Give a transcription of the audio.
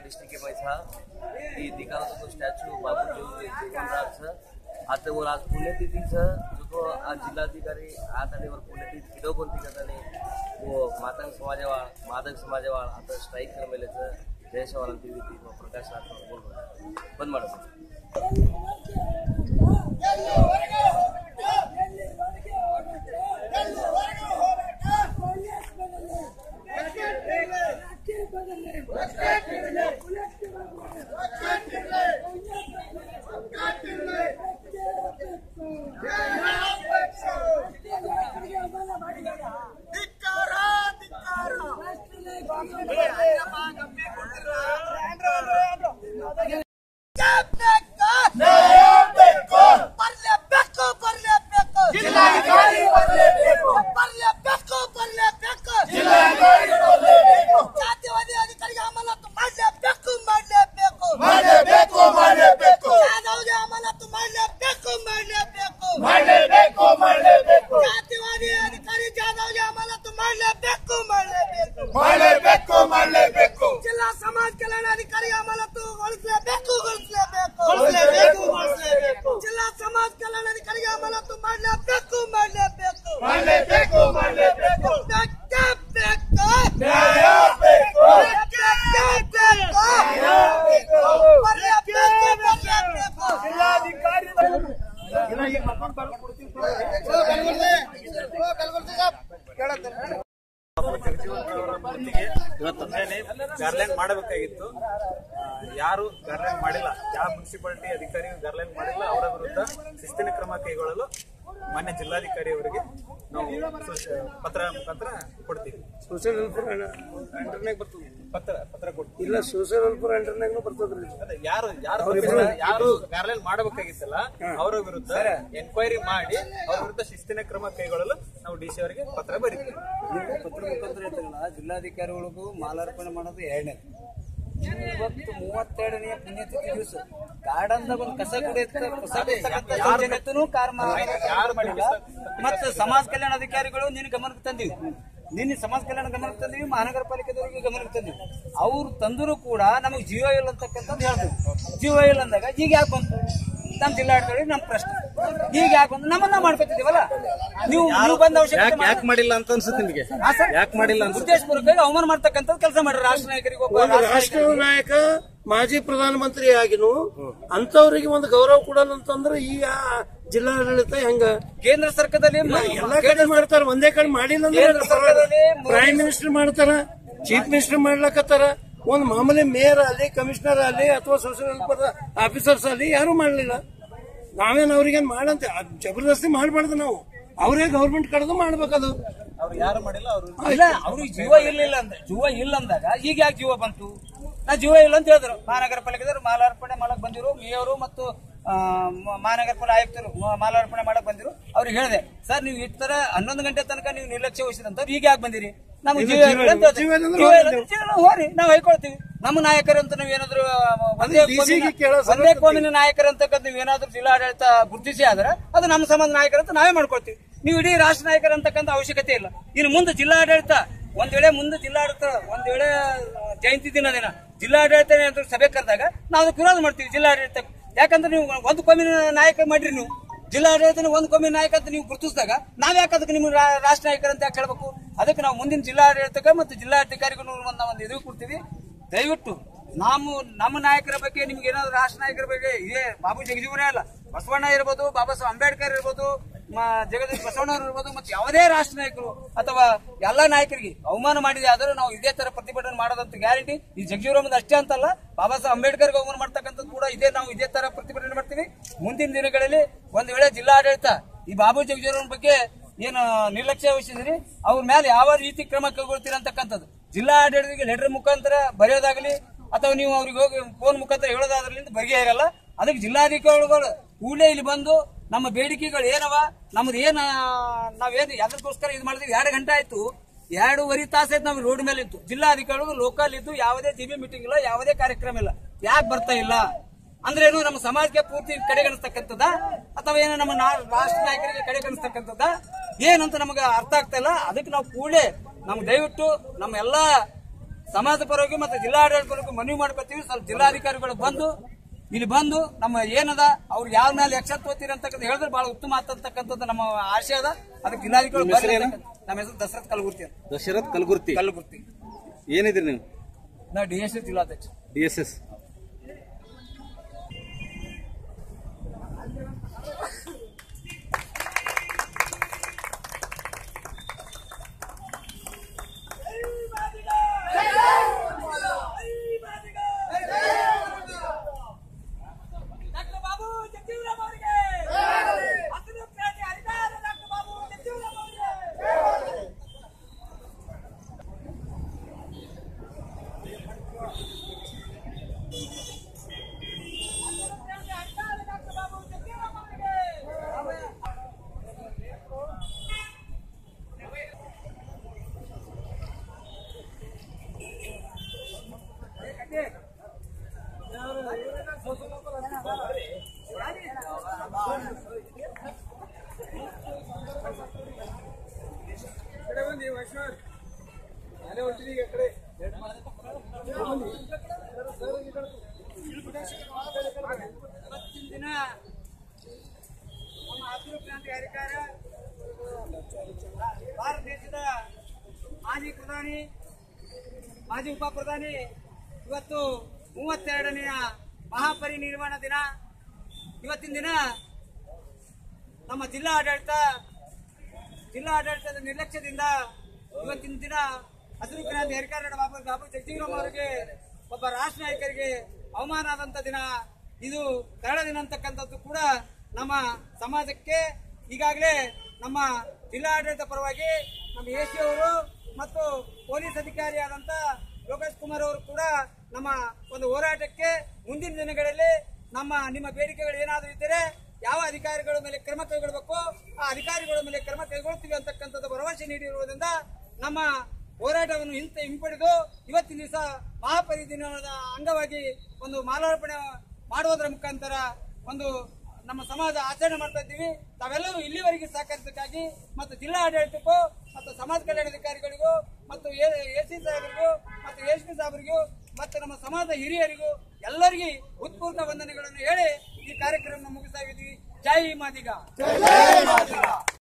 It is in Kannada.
डिस्ट्रिक्ट में था की दिखाना तो स्टॅच्यू बाबू जीवनराजचं आता वर आज पुण्यतिथीचं जो तो आज जिल्हाधिकारी आज आणि वर पुण्यतिथी किडो कोणती करताने वो मातंग समाजवाळ मादक समाजवाळ आता ಸ್ಟ್ರೈಕ್ ಮೇಲೆ ದೇಶವಾಳ ಅಂತ ಈ ರೀತಿ ಪ್ರಕಾಶ್ ರಾಠೋಡ್ ಬೋಲ್ಬೋದು ಬಂದ್ ಮಾಡೋದು ಬರ್ಲೇಬೇಕು ಬರ್ಲೇಬೇಕು ಜಿಲ್ಲಾಧಿಕಾರಿ ಬರ್ಲೇಬೇಕು ಬರ್ಲೇಬೇಕು ಬರ್ಲೇಬೇಕು ಜಾತಿವಾದಿ ಅಧಿಕಾರಿಗೆ ಅಮಾನತು ಮಾಡಲೇಬೇಕು ಮಾಡಲೇಬೇಕು ಮಾಡಲೇಬೇಕು ಮಾಡಲೇಬೇಕು ಯಾದವ್ಗೆ ಅಮಾನತು ಮಾಡಲೇಬೇಕು ಮಾಡಲೇಬೇಕು ಮಾಡಲೇಬೇಕು ಮಾಡಲೇಬೇಕು ಜಾತಿವಾದಿ ಅಧಿಕಾರಿ ಜಾದವ್ಗೆ ಅಮಾನತು ಮಾಡಲೇಬೇಕು ಮಾಡಲೇಬೇಕು ಮಾಡಲೇಬೇಕು ಮಾಡಲೇಬೇಕು ಜಿಲ್ಲಾ ಸಮಾಜ ಕಲ್ಯಾಣಾಧಿಕಾರಿ ಅಮಾನತು ಗೊಳಿಸಲೇಬೇಕು ಗೊಳಿಸಲೇಬೇಕು ಗೊಳಿಸಲೇಬೇಕು, ಗೊಳಿಸಲೇಬೇಕು. ಜಿಲ್ಲಾ ಸಮಾಜ ಕಲ್ಯಾಣಾಧಿಕಾರಿಗೆ ಅಮಾನತು ಮಾಡಲೇಬೇಕು ಮಾಡಲೇಬೇಕು ಮಾಡಲೇಬೇಕು ಮಾಡಲೇಬೇಕು ಬೇಕೇ ಬೇಕು ನ್ಯಾಯ ಬೇಕು ಬೇಕೇ ಬೇಕು ಬರ್ಲೇಬೇಕು ಬರ್ಲೇಬೇಕು ಇವತ್ತೊಂದೇನೆ ಗಾರ್ಲ್ಯಾಂಡ್ ಮಾಡಬೇಕಾಗಿತ್ತು ಆ, ಯಾರು ಗಾರ್ಲ್ಯಾಂಡ್ ಮಾಡಿಲ್ಲ ಯಾವ ಮುನ್ಸಿಪಾಲಿಟಿ ಅಧಿಕಾರಿ ಗಾರ್ಲ್ಯಾಂಡ್ ಮಾಡಿಲ್ಲ ಅವರ ವಿರುದ್ಧ ಶಿಸ್ತಿನ ಕ್ರಮ ಕೈಗೊಳ್ಳಲು ಮಾನ್ಯ ಜಿಲ್ಲಾಧಿಕಾರಿ ಅವರಿಗೆ ನಾವು ಸೂಚ- ಪತ್ರ ಮುಖಾಂತರ ಕೊಡ್ತೀವಿ ಸೋಷಿಯಲ್ ವೆಲ್ಫೇರ್ ಅಂಡರ್ನಾಗ ಬರ್ತದೆ ಪತ್ರ ಪತ್ರ ಕೊಡ್ತೀವಿ ಇಲ್ಲ ಸೋಷಿಯಲ್ ವೆಲ್ಫೇರ್ ಅಂಡರ್ನಾಗ್ನು ಬರ್ತದ್ರಿ ಅದೇ ಯಾರು ಯಾರು ತಪ್ಪಿಸಿದ- ಯಾರು ಗಾರ್ಲ್ಯಾಂಡ್ ಮಾಡಬೇಕಾಗಿತ್ತಲ್ಲ ಅವರ ವಿರುದ್ಧ ಎನ್ಕ್ವೈರಿ ಮಾಡಿ ಅವರ ವಿರುದ್ಧ ಶಿಸ್ತಿನ ಕ್ರಮ ಕೈಗೊಳ್ಳಲು ನಾವು ಡಿ ಸಿ ಅವರಿಗೆ ಪತ್ರ ಬರೀತೀವಿ ಪತ್ರ ಮುಖಾಂತರ ಹೇಳ್ತಾರಲ್ಲ ಜಿಲ್ಲಾಧಿಕಾರಿಗಳಿಗೂ ಮಾಲಾರ್ಪಣೆ ಮಾಡೋದು ಎರಡನೇ ಇವತ್ತು ಮೂವತ್ತೆರಡನೆಯ ಪುಣ್ಯತಿಥಿ ದಿವಸ ಗಾರ್ಡನ್ದಾಗ ಒಂದು ಕಸ ಕುಡಿಯತ್ತ ಕಸ ಕುಡಿಯತಕ್ಕಂಥ ಸೌಜನ್ಯತೆನೂ ಕಾರ್ ಯಾರು ಮಾಡಿಲ್ಲ ಮತ್ತೆ ಸಮಾಜ ಕಲ್ಯಾಣ ಅಧಿಕಾರಿಗಳು ನಿನ್ನ ಗಮನಕ್ಕೆ ತಂದಿವಿ ನಿನ್ನೆ ಸಮಾಜ ಕಲ್ಯಾಣ ಗಮನಕ್ಕೆ ತಂದಿವಿ ಮಹಾನಗರ ಪಾಲಿಕೆದವರಿಗೆ ಗಮನಕ್ಕೆ ತಂದಿವಿ ಅವ್ರು ತಂದರೂ ಕೂಡ ನಮಗೆ ಜೀವ ಇಲ್ಲ ಅಂತಕ್ಕಂಥದ್ದು ಹೇಳಿದ್ರು ಜೀವ ಇಲ್ಲ ಅಂದಾಗ ಈಗ ಯಾಕೆ ಬಂತು ನಮ್ಮ ಜಿಲ್ಲಾಡಳಿತ ನಮ್ಮ ಪ್ರಶ್ನೆ ಈಗ ಯಾಕೆ ಬಂತು ನಮ್ಮನ್ನ ಮಾಡ್ಕೊತಿದೀವಲ್ಲ ನೀವು ನೀವು ಬಂದ ಅವಶ್ಯಕತೆ ಯಾಕೆ ಮಾಡಿಲ್ಲ ಅಂತ ಅನ್ಸುತ್ತೆ ನಿಮಗೆ ಹಾ, ಸರ್? ಯಾಕೆ ಮಾಡಿಲ್ಲ ಅಂತ ಉದ್ದೇಶಪೂರ್ವಕವಾಗಿ ಅವಮಾನ ಮಾಡ್ತಕ್ಕಂಥದ್ದು ಕೆಲಸ ಮಾಡ್ರಿ ರಾಷ್ಟ್ರ ನಾಯಕರಿಗೆ ಒಬ್ಬ ಒಂದು ರಾಷ್ಟ್ರ ರಾಷ್ಟ್ರ ನಾಯಕ ಮಾಜಿ ಪ್ರಧಾನಮಂತ್ರಿ ಆಗಿನು ಅಂತವ್ರಿಗೆ ಒಂದು ಗೌರವ ಕೊಡಲ್ಲ ಅಂತಂದ್ರೆ ಈ ಆ ಜಿಲ್ಲಾಡಳಿತ ಹೆಂಗ ಕೇಂದ್ರ ಸರ್ಕಾರದಲ್ಲಿ ಎಲ್ಲಾ ಕಡೆ ಮಾಡ್ತಾರ ಒಂದೇ ಕಡೆ ಮಾಡಿಲ್ಲ ಕೇಂದ್ರ ಸರ್ಕಾರದಲ್ಲಿ ಅಂದ್ರೆ ಪ್ರೈಮ್ ಮಿನಿಸ್ಟರ್ ಮಾಡ್ತಾರ ಚೀಫ್ ಮಿನಿಸ್ಟರ್ ಮಾಡ್ಲಕತ್ತಾರ ಒಂದ್ ಮಾಮೂಲಿ ಮೇಯರ್ ಅಲ್ಲಿ ಕಮಿಷನರ್ ಅಲ್ಲಿ ಅಥವಾ ಸೋಷಿಯಲ್ ವೆಲ್ಫೇರ್ ಆಫೀಸರ್ಸ್ ಅಲ್ಲಿ ಯಾರು ಮಾಡ್ಲಿಲ್ಲ ನಾವೇನ್ ಅವ್ರಿಗೇನ್ ಮಾಡಂತೆ ಅದ್ ಜಬರ್ದಸ್ತಿ ಮಾಡ್ಬಾರ್ದು ನಾವು ಅವರೇ ಗೌರ್ಮೆಂಟ್ ಕಡೆದು ಮಾಡ್ಬೇಕದು ಅವ್ರು ಯಾರು ಮಾಡಿಲ್ಲ ಅವರು ಇಲ್ಲ ಅವ್ರಿಗೆ ಜೀವ ಇರ್ಲಿಲ್ಲ ಅಂದ್ರೆ ಜೀವ ಇಲ್ಲ ಅಂದಾಗ ಈಗ ಯಾಕೆ ಜೀವ ಬಂತು ನಾ ಜೀವ ಇಲ್ಲ ಅಂತ ಹೇಳಿದ್ರು ಮಹಾನಗರ ಪಾಲಿಕೆದವರು ಮಾಲಾರ್ಪಣೆ ಮಾಡಕ್ ಬಂದಿರು ಮೇಯರು ಮತ್ತು ಆ, ಮ- ಮಹಾನಗರ ಪಾಲಿಕೆ ಆಯುಕ್ತರು ಮ- ಮಾಲಾರ್ಪಣೆ ಮಾಡಕ್ ಬಂದಿರು ಅವ್ರಿಗೆ ಹೇಳಿದೆ ಸರ್ ನೀವು ಈ ತರ ಹನ್ನೊಂದು ಗಂಟೆ ತನಕ ನೀವು ನಿರ್ಲಕ್ಷ್ಯ ವಹಿಸಿದಂತ ಈಗ ಯಾಕೆ ಬಂದಿರಿ ನಮ್ಗೆ ಇದು ಜೀವ ಜೀವ ಇಲ್ಲ ಅಂತ ಇಲ್ಲ. ಜೀವ ಇಲ್ಲ ಅಂದ್ರೆ ಜೀವ ಇಲ್ಲ ಹೋಗ್ತೀವಿ. ಅಂದ್ರೆ ಜೀವ ಇಲ್ಲ, ಹೋರಿ ನಾವು ಹೇಳ್ಕೊಳ್ತೀವಿ ನಮ್ಮ ನಾಯಕರು ಅಂತ ನೀವು ಏನಾದ್ರು ಒಂದೇ ಅದು DC ಗೆ ಕೋಮಿನ- ಕೇಳೋ ಒಂದೇ ಸವಲತ್ತು ಕೋಮಿನ ನಾಯಕರು ಅಂತಕ್ಕಂಥ ನೀವು ಏನಾದ್ರು ಜಿಲ್ಲಾಡಳಿತ ಗುರುತಿಸಿ ಆದ್ರೆ ಅದು ನಮ್ಮ ಸಮಾಜ ನಾಯಕರು ಅಂತ ನಾವೇ ಮಾಡ್ಕೊಳ್ತೀವಿ ನೀವು ಇಡೀ ರಾಷ್ಟ್ರ ನಾಯಕರು ಅಂತಕ್ಕಂಥ ಅವಶ್ಯಕತೆ ಇಲ್ಲ ಇನ್ನು ಮುಂದೆ ಜಿಲ್ಲಾಡಳಿತ ಒಂದ್ ವೇಳೆ ಮುಂದೆ ಜಿಲ್ಲಾಡಳಿತ ಒಂದ್ ವೇಳೆ ಆ, ಜಯಂತಿ ದಿನ ದಿನ ಜಿಲ್ಲಾಡಳಿತ ಏನಾದ್ರು ಸಭೆ ಕರೆದಾಗ ನಾವು ಅದಕ್ಕೆ ವಿರೋಧ ಮಾಡ್ತೀವಿ ಜಿಲ್ಲಾಡಳಿತ ಯಾಕಂದ್ರೆ ನೀವು ಒಂದು ಕೋಮಿನ ನಾಯಕ ಮಾಡ್ರಿ ನೀವು ಜಿಲ್ಲಾಡಳಿತನ ಒಂದು ಕೋಮಿನ ನಾಯಕ ಅಂತ ನೀವು ಗುರುತಿಸಿದಾಗ ನಾವ್ ಯಾಕೆ ಅದಕ್ಕೆ ನಿಮ್ಗೆ ರಾ- ರಾಷ್ಟ್ರ ನಾಯಕರು ಅಂತ ಯಾಕೆ ಹೇಳ್ಬೇಕು ಅದಕ್ಕೆ ನಾವು ಮುಂದಿನ ಜಿಲ್ಲಾಡಳಿತಕ್ಕೆ ಮತ್ತು ಜಿಲ್ಲಾಧಿಕಾರಿಗಳು ಒಂದು ಒಂದು ಇದು ಕೊಡ್ತೀವಿ ದಯವಿಟ್ಟು ನಾವು ನಮ್ಮ ನಾಯಕರ ಬಗ್ಗೆ ನಿಮ್ಗೆ ಏನಾದ್ರು ರಾಷ್ಟ್ರ ನಾಯಕರ ಬಗ್ಗೆ ಇದೇ ಬಾಬು ಜಗಜೀವನೇ ಅಲ್ಲ ಬಸವಣ್ಣ ಇರ್ಬೋದು ಬಾಬಾ ಸಾಹೇಬ್ ಅಂಬೇಡ್ಕರ್ ಇರ್ಬೋದು ಮ- ಜಗದೀಶ್ ಬಸವಣ್ಣವ್ರು ಇರ್ಬೋದು ಮತ್ತೆ ಯಾವುದೇ ರಾಷ್ಟ್ರ ನಾಯಕರು ಅಥವಾ ಎಲ್ಲಾ ನಾಯಕರಿಗೆ ಅವಮಾನ ಮಾಡಿದೆ ಆದರೂ ನಾವು ಇದೇ ತರ ಪ್ರತಿಭಟನೆ ಮಾಡೋದಂತ ಗ್ಯಾರಂಟಿ ಈ ಜಗಜೀವರಾಮದ ಅಷ್ಟೇ ಅಂತಲ್ಲ ಬಾಬಾ ಸಾಹೇಬ್ ಅಂಬೇಡ್ಕರ್ಗೆ ಅವಮಾನ ಮಾಡ್ತಕ್ಕಂಥದ್ದು ಕೂಡ ಇದೇ ನಾವು ಇದೇ ತರ ಪ್ರತಿಭಟನೆ ಮಾಡ್ತೀವಿ ಮುಂದಿನ ದಿನಗಳಲ್ಲಿ ಒಂದ್ ವೇಳೆ ಜಿಲ್ಲಾಡಳಿತ ಈ ಬಾಬು ಜಗಜೀವರಾಮ್ ಬಗ್ಗೆ ಏನು ನಿರ್ಲಕ್ಷ್ಯ ವಹಿಸಿದ್ರಿ ಅವ್ರ ಮೇಲೆ ಯಾವ ರೀತಿ ಕ್ರಮ ಕೈಗೊಳ್ತೀರ ಅಂತಕ್ಕಂಥದ್ದು ಜಿಲ್ಲಾಡಳಿತಕ್ಕೆ ಲೆಟರ್ ಮುಖಾಂತರ ಬರೆಯೋದಾಗಲಿ ಅಥವಾ ನೀವು ಅವ್ರಿಗೆ ಹೋಗಿ ಫೋನ್ ಮುಖಾಂತರ ಹೇಳೋದಾದ್ರಲಿಂದ ಬಗೆಹರಲ್ಲ ಅದಕ್ಕೆ ಜಿಲ್ಲಾಧಿಕಾರಿಗಳು ಕೂಡಲೇ ಇಲ್ಲಿ ಬಂದು ನಮ್ಮ ಬೇಡಿಕೆಗಳು ಏನವ ನಮ್ದು ಏನ ನಾವೇನು ಯಾವ್ದಕ್ಕೋಸ್ಕರ ಇದು ಮಾಡಿದ್ವಿ ಎರಡು ಗಂಟೆ ಆಯ್ತು ಎರಡೂವರೆ ತಾಸಾಯ್ತು ನಾವು ರೋಡ್ ಮೇಲೆ ಇತ್ತು ಜಿಲ್ಲಾಧಿಕಾರಿಗಳು ಲೋಕಲ್ ಇದ್ದು ಯಾವುದೇ ಜಿಬಿ ಮೀಟಿಂಗ್ ಇಲ್ಲ ಯಾವುದೇ ಕಾರ್ಯಕ್ರಮ ಇಲ್ಲ ಯಾಕೆ ಬರ್ತಾ ಇಲ್ಲ ಅಂದ್ರೆ ಏನು ನಮ್ಮ ಸಮಾಜಕ್ಕೆ ಪೂರ್ತಿ ಕಡೆಗಣಿಸ್ತಕ್ಕಂಥದ್ದ ಅಥವಾ ಏನು ನಮ್ಮ ನಾ- ರಾಷ್ಟ್ರ ನಾಯಕರಿಗೆ ಸಮಾಜ ಪರವಾಗಿ ಮತ್ತು ಜಿಲ್ಲಾಡಳಿತ ಪರವಾಗಿ ಮನವಿ ಮಾಡ್ಕೊತೀವಿ ಸ್ವಲ್ಪ ಜಿಲ್ಲಾಧಿಕಾರಿಗಳು ಬಂದು ಇಲ್ಲಿ ಬಂದು ನಮ್ಮ ಏನದ ಅವ್ರು ಯಾವ ಮೇಲೆ ಯಕ್ಷ ತೋತೀರಿ ಅಂತಕ್ಕಂಥ ಹೇಳಿದ್ರೆ ಬಹಳ ಉತ್ತಮ ಆಗ್ತಕ್ಕಂಥದ್ದು ನಮ್ಮ ಆಶಯ ಅದ ಅದಕ್ಕೆ ಜಿಲ್ಲಾಧಿಕಾರಿ ನಿಮ್ಮ ಹೆಸರೇನು? ನಮ್ಮ ಹೆಸರು ದಶರಥ್ ಕಲಗುರ್ತಿ ಅಂತ ದಶರಥ್ ಕಲಗುರ್ತಿ ಕಲಗುರ್ತಿ ಏನಿದ್ರಿ ನೀವು ನಾ ಡಿ ಎಸ್ ಜಿಲ್ಲಾಧ್ಯಕ್ಷ D S S doctor Babu Jagjivanram ಅವರಿಗೆ ಹಸಿರು ಕ್ರಾಂತಿ ಹರಿದಾರ ಡಾಕ್ಟರ್ ಬಾಬು ಜಗಜೀವರಾಮ್ ಅವರಿಗೆ ಹಸಿರು ಕ್ರಾಂತಿ ಹರಿದಾರ ಡಾಕ್ಟರ್ ಬಾಬು ಜಗಜೀವರಾಮ್ ಅವರಿಗೆ ಇವತ್ತಿನ ದಿನ ನಮ್ಮ ಹಸಿರು ಕ್ರಾಂತಿ ಹರಿಕಾರ ಭಾರತ ದೇಶದ ಮಾಜಿ ಪ್ರಧಾನಿ ಮಾಜಿ ಉಪ ಪ್ರಧಾನಿ ಇವತ್ತು ಮೂವತ್ತೆರಡನೆಯ ಮಹಾಪರಿನಿರ್ವಾಣ ದಿನ ಇವತ್ತಿನ ದಿನ ನಮ್ಮ ಜಿಲ್ಲಾ ಆಡಳಿತ ಜಿಲ್ಲಾ ಆಡಳಿತದ ನಿರ್ಲಕ್ಷ್ಯದಿಂದ ಇವತ್ತಿನ ದಿನ ಹಸಿರು ಕ್ರಾಂತಿ ಹರಿಕಾರ ಬಾಬು ಬಾಬು ಜಗಜೀವರಾಮ್ ಅವರಿಗೆ ಒಬ್ಬ ರಾಷ್ಟ್ರ ನಾಯಕರಿಗೆ ಅವಮಾನ ಆದಂತ ದಿನ ಇದು ಕರಡ ದಿನ ಅಂತಕ್ಕಂಥದ್ದು ಕೂಡ ನಮ್ಮ ಸಮಾಜಕ್ಕೆ ಈಗಾಗಲೇ ನಮ್ಮ ಜಿಲ್ಲಾ ಆಡಳಿತ ಪರವಾಗಿ ನಮ್ಮ ಎ ಸಿ ಅವರು ಮತ್ತು ಪೊಲೀಸ್ ಅಧಿಕಾರಿಯಾದಂತ ಯೋಗೇಶ್ ಕುಮಾರ್ ಅವರು ಕೂಡ ನಮ್ಮ ಒಂದು ಹೋರಾಟಕ್ಕೆ ಮುಂದಿನ ದಿನಗಳಲ್ಲಿ ನಮ್ಮ ನಿಮ್ಮ ಬೇಡಿಕೆಗಳು ಏನಾದರೂ ಇದ್ದರೆ ಯಾವ ಅಧಿಕಾರಿಗಳ ಮೇಲೆ ಕ್ರಮ ಕೈಗೊಳ್ಳಬೇಕು ಆ ಅಧಿಕಾರಿಗಳ ಮೇಲೆ ಕ್ರಮ ಕೈಗೊಳ್ತೀವಿ ಅಂತಕ್ಕಂಥದ್ದು ಭರವಸೆ ನೀಡಿರುವುದರಿಂದ ನಮ್ಮ ಹೋರಾಟವನ್ನು ಹಿಂತೆ ಹಿಂಪಡೆದು ಇವತ್ತಿನ ದಿವಸ ಮಹಾಪರಿ ದಿನದ ಅಂಗವಾಗಿ ಒಂದು ಮಾಲಾರ್ಪಣೆ ಮಾಡುವುದರ ಮುಖಾಂತರ ಒಂದು ನಮ್ಮ ಸಮಾಜ ಆಚರಣೆ ಮಾಡ್ತಾ ಇದ್ದೀವಿ ತಾವೆಲ್ಲರೂ ಇಲ್ಲಿವರೆಗೆ ಸಹಕರಿಸಕ್ಕಾಗಿ ಮತ್ತು ಜಿಲ್ಲಾ ಆಡಳಿತಕ್ಕೂ ಮತ್ತು ಸಮಾಜ ಕಲ್ಯಾಣಾಧಿಕಾರಿಗಳಿಗೂ ಮತ್ತು ಎ ಸಿ ಸಾಹೇಬರಿಗೂ ಮತ್ತು ಎಸ್ ಪಿ ಸಾಹೇಬರಿಗೂ ಮತ್ತು ನಮ್ಮ ಸಮಾಜ ಹಿರಿಯರಿಗೂ ಎಲ್ಲರಿಗೂ ಉತ್ಪೂರ್ಣ ವಂದನೆಗಳನ್ನು ಹೇಳಿ ಈ ಕಾರ್ಯಕ್ರಮ ಮುಗಿಸ್ತಾ ಇದ್ದೀವಿ ಜೈ ಮಾದಿಗ